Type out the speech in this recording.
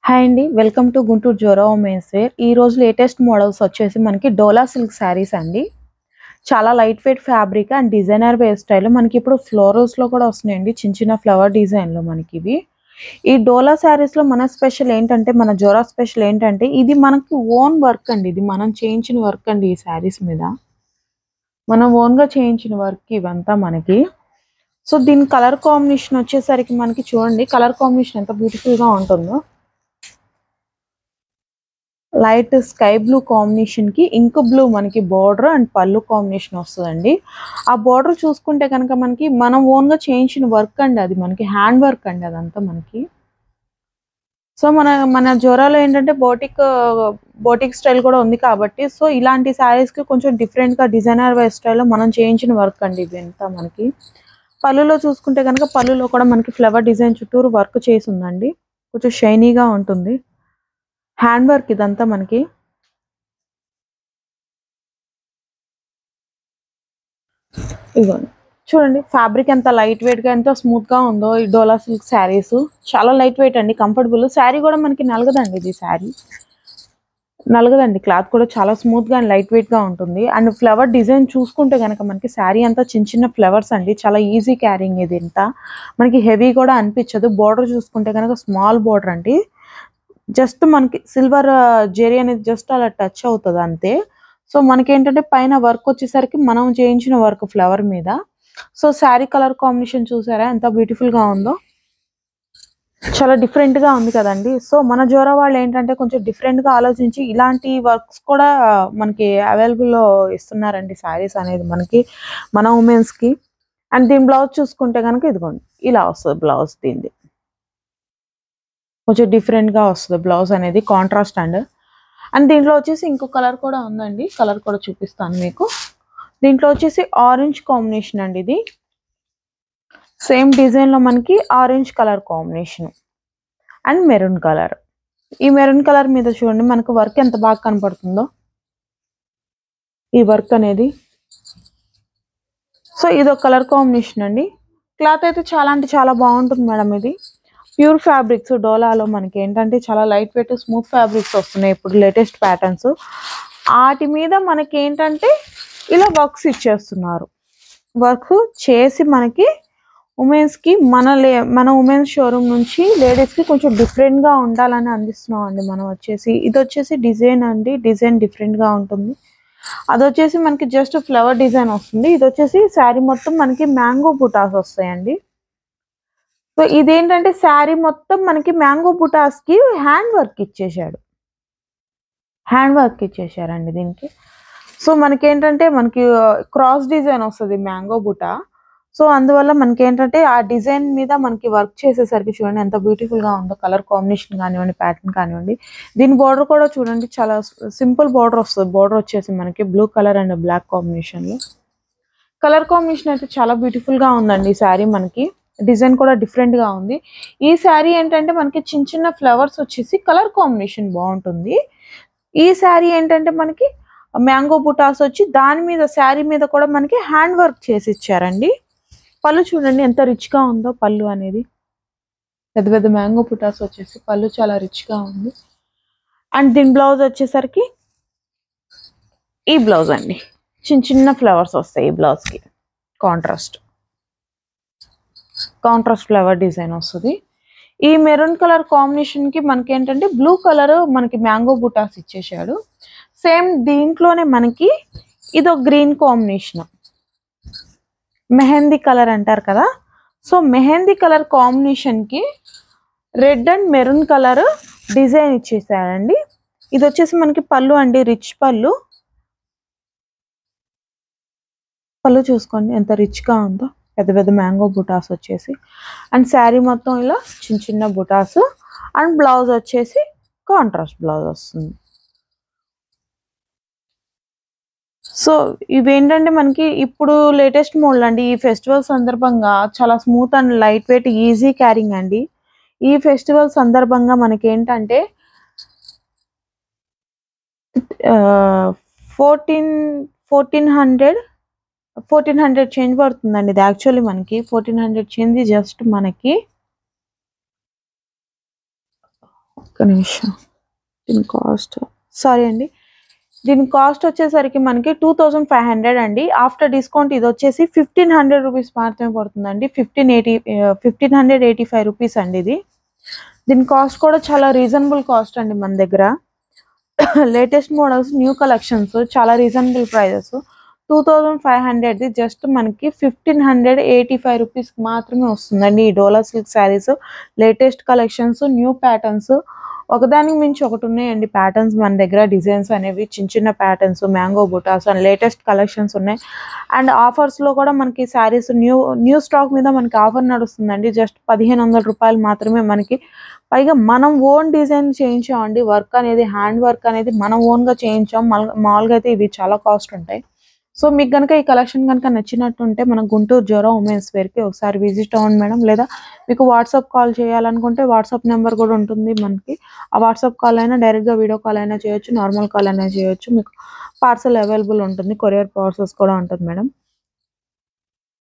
hi అండి welcome to Guntur Jora women's wear ఈ రోజు లేటెస్ట్ మోడల్స్ వచ్చేసి మనకి డోలా సిల్క్ శారీస్ అండి చాలా light weight fabric and designer wear style మనకి ఇప్పుడు ఫ్లోరల్స్ లో కూడా వస్తున్నాయండి చిన్న చిన్న ఫ్లవర్ డిజైన్ లో మనకి ఇవి ఈ డోలా శారీస్ లో మన స్పెషల్ ఏంటంటే మన జోరా స్పెషల్ ఏంటంటే ఇది మనకి ఓన్ వర్క్ అండి ఇది మనం చేయించిన వర్క్ అండి ఈ శారీస్ మీద మనం ఓన్ గా చేయించిన వర్క్ ఇవంతా మనకి సో దీని కలర్ కాంబినేషన్ వచ్చేసరికి మనకి చూడండి కలర్ కాంబినేషన్ ఎంత బ్యూటిఫుల్ గా ఉంటుందో లైట్ స్కై బ్లూ కాంబినేషన్ కి ఇంక్ బ్లూ మనకి బోర్డర్ అండ్ పళ్ళు కాంబినేషన్ వస్తుందండి ఆ బోర్డర్ చూసుకుంటే కనుక మనకి మనం ఓన్ గా చేయించిన వర్క్ అండి అది మనకి హ్యాండ్ వర్క్ అండి అదంతా మనకి సో మన మన జోరాలో ఏంటంటే బోటిక్ బోటిక్ స్టైల్ కూడా ఉంది కాబట్టి సో ఇలాంటి శారీస్ కి కొంచెం డిఫరెంట్ గా డిజైనర్ వేర్ స్టైల్లో మనం చేయించిన వర్క్ అండి ఇవి అంతా మనకి పళ్ళులో చూసుకుంటే కనుక పళ్ళులో కూడా మనకి ఫ్లవర్ డిజైన్ చుట్టూరు వర్క్ చేసి ఉందండి కొంచెం షైనీగా ఉంటుంది హ్యాండ్ వర్క్ ఇదంతా మనకి ఇదిగోండి చూడండి ఫ్యాబ్రిక్ ఎంత లైట్ వెయిట్ గా ఎంత స్మూత్ గా ఉందో ఈ డోలా సిల్క్ శారీస్ చాలా లైట్ వెయిట్ అండి కంఫర్టబుల్ శారీ కూడా మనకి నలగదండి ఇది శారీ నలగదండి క్లాత్ కూడా చాలా స్మూత్ గా అండ్ లైట్ వెయిట్ గా ఉంటుంది అండ్ ఫ్లవర్ డిజైన్ చూసుకుంటే కనుక మనకి శారీ అంతా చిన్న చిన్న ఫ్లవర్స్ అండి చాలా ఈజీ క్యారింగ్ ఇది ఇంత మనకి హెవీ కూడా అనిపించదు బోర్డర్ చూసుకుంటే కనుక స్మాల్ బోర్డర్ అండి జస్ట్ మనకి సిల్వర్ జెరీ అనేది జస్ట్ అలా టచ్ అవుతుంది అంతే సో మనకి ఏంటంటే పైన వర్క్ వచ్చేసరికి మనం చేయించిన వర్క్ ఫ్లవర్ మీద సో శారీ కలర్ కాంబినేషన్ చూసారా ఎంత బ్యూటిఫుల్ గా ఉందో చాలా డిఫరెంట్ గా ఉంది కదండి సో మన జోరా వాళ్ళు ఏంటంటే కొంచెం డిఫరెంట్ గా ఆలోచించి ఇలాంటి వర్క్స్ కూడా మనకి అవైలబుల్ లో ఇస్తున్నారండి శారీస్ అనేది మనకి మన ఉమెన్స్ కి అండ్ దీని బ్లౌజ్ చూసుకుంటే కనుక ఇదిగోండి ఇలా వస్తుంది బ్లౌజ్ దీనిది కొంచెం డిఫరెంట్ గా వస్తుంది బ్లౌజ్ అనేది కాంట్రాస్ట్ అండ్ అండ్ దీంట్లో వచ్చేసి ఇంకో కలర్ కూడా ఉందండి కలర్ కూడా చూపిస్తాను మీకు దీంట్లో వచ్చేసి ఆరెంజ్ కాంబినేషన్ అండి ఇది సేమ్ డిజైన్ లో మనకి orange colour combination and maroon colour ఈ మెరూన్ కలర్ మీద చూడండి మనకు వర్క్ ఎంత బాగా కనపడుతుందో ఈ వర్క్ అనేది సో ఇది ఒక కలర్ కాంబినేషన్ అండి క్లాత్ అయితే చాలా అంటే చాలా బాగుంటుంది మేడం ఇది ప్యూర్ ఫ్యాబ్రిక్స్ డోలాలో మనకి ఏంటంటే చాలా లైట్ వెయిట్ స్మూత్ ఫ్యాబ్రిక్స్ వస్తున్నాయి ఇప్పుడు లేటెస్ట్ ప్యాటర్న్స్ వాటి మీద మనకి ఏంటంటే ఇలా వర్క్స్ ఇచ్చేస్తున్నారు వర్క్ చేసి మనకి ఉమెన్స్ కి మన లే మన ఉమెన్స్ షోరూమ్ నుంచి లేడీస్ కి కొంచెం డిఫరెంట్ గా ఉండాలని అందిస్తున్నాం అండి మనం వచ్చేసి ఇది వచ్చేసి డిజైన్ అండి డిజైన్ డిఫరెంట్ గా ఉంటుంది అది వచ్చేసి మనకి జస్ట్ ఫ్లవర్ డిజైన్ వస్తుంది ఇది వచ్చేసి శారీ మొత్తం మనకి మ్యాంగో బుటాస్ వస్తాయండి సో ఇదేంటంటే శారీ మొత్తం మనకి మ్యాంగో బుటాస్ కి హ్యాండ్ వర్క్ ఇచ్చేసాడు హ్యాండ్ వర్క్ ఇచ్చేసారండి దీనికి సో మనకి ఏంటంటే మనకి క్రాస్ డిజైన్ వస్తుంది మ్యాంగో బుటా సో అందువల్ల మనకి ఏంటంటే ఆ డిజైన్ మీద మనకి వర్క్ చేసేసరికి చూడండి ఎంత బ్యూటిఫుల్ గా ఉందో కలర్ కాంబినేషన్ కానివ్వండి ప్యాటర్న్ కానివ్వండి దీని బోర్డర్ కూడా చూడండి చాలా సింపుల్ బోర్డర్ వస్తుంది బోర్డర్ వచ్చేసి మనకి blue colour and black combination లో కలర్ కాంబినేషన్ అయితే చాలా బ్యూటిఫుల్ గా ఉందండి ఈ శారీ మనకి డిజైన్ కూడా డిఫరెంట్ గా ఉంది ఈ శారీ ఏంటంటే మనకి చిన్న చిన్న ఫ్లవర్స్ వచ్చేసి కలర్ కాంబినేషన్ బాగుంటుంది ఈ శారీ ఏంటంటే మనకి మ్యాంగో బుటాస్ వచ్చి దాని మీద శారీ మీద కూడా మనకి హ్యాండ్ వర్క్ చేసి ఇచ్చారండి పళ్ళు చూడండి ఎంత రిచ్ గా ఉందో పళ్ళు అనేది పెద్ద పెద్ద మ్యాంగో బుటాస్ వచ్చేసి పళ్ళు చాలా రిచ్ గా ఉంది అండ్ దీని బ్లౌజ్ వచ్చేసరికి ఈ బ్లౌజ్ అండి చిన్న చిన్న ఫ్లవర్స్ వస్తాయి ఈ బ్లౌజ్ కి కాంట్రాస్ట్ కాంట్రాస్ట్ ఫ్లవర్ డిజైన్ వస్తుంది ఈ మెరూన్ కలర్ కాంబినేషన్ కి మనకి ఏంటంటే బ్లూ కలర్ మనకి మ్యాంగో బుటాస్ ఇచ్చేసాడు సేమ్ దీంట్లోనే మనకి ఇది ఒక గ్రీన్ కాంబినేషన్ మెహందీ కలర్ అంటారు కదా సో మెహందీ కలర్ కాంబినేషన్ కి red and maroon colour design ఇచ్చేసారండి ఇది వచ్చేసి మనకి పళ్ళు అండి రిచ్ పళ్ళు పళ్ళు చూసుకోండి ఎంత రిచ్ గా ఉందో పెద్ద పెద్ద మ్యాంగో బుటాస్ వచ్చేసి అండ్ శారీ మొత్తం ఇలా చిన్న చిన్న బుటాస్ అండ్ బ్లౌజ్ వచ్చేసి కాంట్రాస్ట్ బ్లౌజ్ వస్తుంది సో ఇవేంటంటే మనకి ఇప్పుడు లేటెస్ట్ మోడల్ అండి ఈ ఫెస్టివల్ సందర్భంగా చాలా smooth and light weight easy carrying అండి ఈ ఫెస్టివల్ సందర్భంగా మనకి ఏంటంటే fourteen fourteen hundred fourteen hundred change పడుతుందండి ఇది యాక్చువల్లీ మనకి ఫోర్టీన్ హండ్రెడ్ చేంజ్ జస్ట్ మనకి ఒక్క నిమిషం దీని కాస్ట్ సారీ అండి దీని కాస్ట్ వచ్చేసరికి మనకి టూ థౌజండ్ ఫైవ్ హండ్రెడ్ అండి ఆఫ్టర్ డిస్కౌంట్ ఇది వచ్చేసి ఫిఫ్టీన్ హండ్రెడ్ రూపీస్ మాత్రమే పడుతుందండి fifteen eighty fifteen hundred eighty five rupees అండి ఇది దీని కాస్ట్ కూడా చాలా రీజనబుల్ కాస్ట్ అండి మన దగ్గర లేటెస్ట్ మోడల్స్ న్యూ కలెక్షన్స్ చాలా reasonable prices two thousand five హండ్రెడ్ది జస్ట్ మనకి ఫిఫ్టీన్ హండ్రెడ్ ఎయిటీ ఫైవ్ రూపీస్కి మాత్రమే వస్తుందండి ఈ Dola silk saris latest collections new patterns ఒకదానికి మించి ఒకటి ఉన్నాయండి ప్యాటర్న్స్ మన దగ్గర డిజైన్స్ అనేవి చిన్న చిన్న patterns mango butas and latest collections ఉన్నాయి అండ్ ఆఫర్స్లో కూడా మనకి శారీస్ న్యూ న్యూ స్టాక్ మీద మనకి ఆఫర్ నడుస్తుందండి జస్ట్ పదిహేను వందల రూపాయలు మాత్రమే మనకి పైగా మనం ఓన్ డిజైన్ చేయించామండి వర్క్ అనేది హ్యాండ్ వర్క్ అనేది మనం ఓన్గా చేయించాం మామూలుగా మామూలుగా అయితే ఇవి చాలా కాస్ట్ ఉంటాయి సో మీకు కనుక ఈ కలెక్షన్ కనుక నచ్చినట్టు ఉంటే మన గుంటూరు జోరా ఉమెన్స్ వేర్కి ఒకసారి విజిట్ అవ్వండి మేడం లేదా మీకు వాట్సాప్ కాల్ చేయాలనుకుంటే వాట్సాప్ నెంబర్ కూడా ఉంటుంది మనకి ఆ వాట్సాప్ కాల్ అయినా డైరెక్ట్గా వీడియో కాల్ అయినా చేయొచ్చు నార్మల్ కాల్ అయినా చేయొచ్చు మీకు పార్సల్ అవైలబుల్ ఉంటుంది కొరియర్ ప్రాసెస్ కూడా ఉంటుంది మేడం